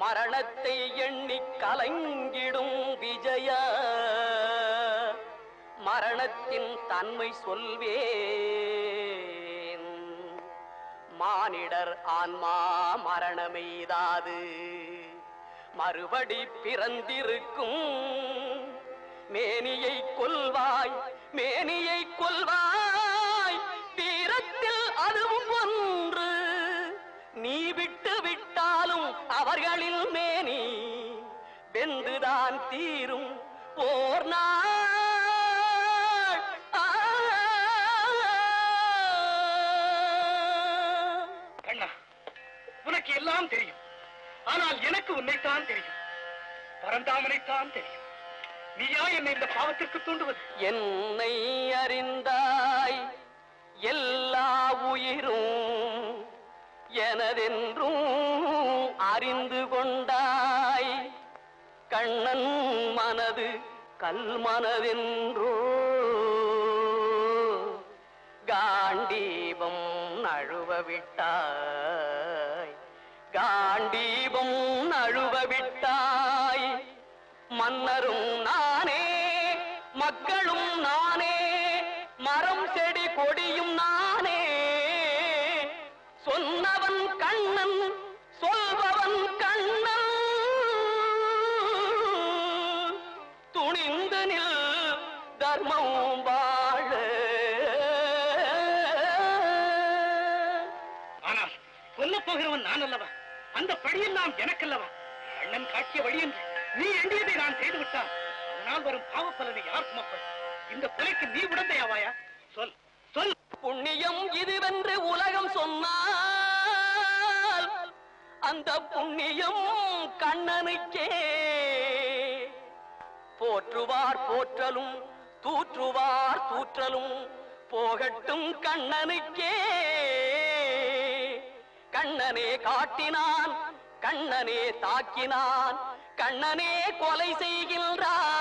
மரணத்தை எண்ணி கலங்கிடும் விஜய மரணத்தின் தன்மை சொல்வேன் மானிடர் ஆன்மா மரணமெய்தாது மறுபடி பிறந்திருக்கும் மேனியை கொல்வாய் மேனியை கொல்வாய் தீரத்தில் அதுவும் ஒன்று நீ விட்டு விட்டாலும் அவர்களில் மேனி வெந்துதான் தீரும் ஓர் நாள் ஆ. கண்ணா உனக்கு எல்லாம் தெரியும் ஆனால் எனக்கு உன்னைத்தான் தெரியும் பரந்தாமனைத்தான் தெரியும் நீயா என்னை இந்த பாவத்திற்கு தூண்டுவது என்னை அறிந்தாய் எல்லா உயிரும் எனதென்றும் அறிந்து கொண்டாய் கண்ணன் மனது கல் மனதென்றோ காண்டீபம் நழுவ விட்டாய் காண்டீபம் நழுவ விட்டாய் மன்னரும் நானே மக்களும் நானே மரம் செடி கொடியும் நானே சொன்னவன் கண்ணன் சொல்பவன் கண்ணன் துணிந்து நில் தர்மம் வாழ ஆனால் கொல்லப் போகிறவன் நான் அல்லவா அந்த படியெல்லாம் எனக்கல்லவா அண்ணன் காட்டிய வழி என்று நீ எண்ணியதை நான் செய்து விட்டான் அதனால் வரும் பாவ பலனை யார் சுமப்பது இந்த கொலைக்கு நீ உடந்தையாவாயா சொல் சொல் புண்ணியம் இதுவென்று உலகம் சொன்னால் அந்த புண்ணியம் கண்ணனுக்கே போற்றுவார் போற்றலும் தூற்றுவார் தூற்றலும் போகட்டும் கண்ணனுக்கே கண்ணனே காட்டினான் கண்ணனே தாக்கினான் கண்ணனே கொலை செய்கின்றான்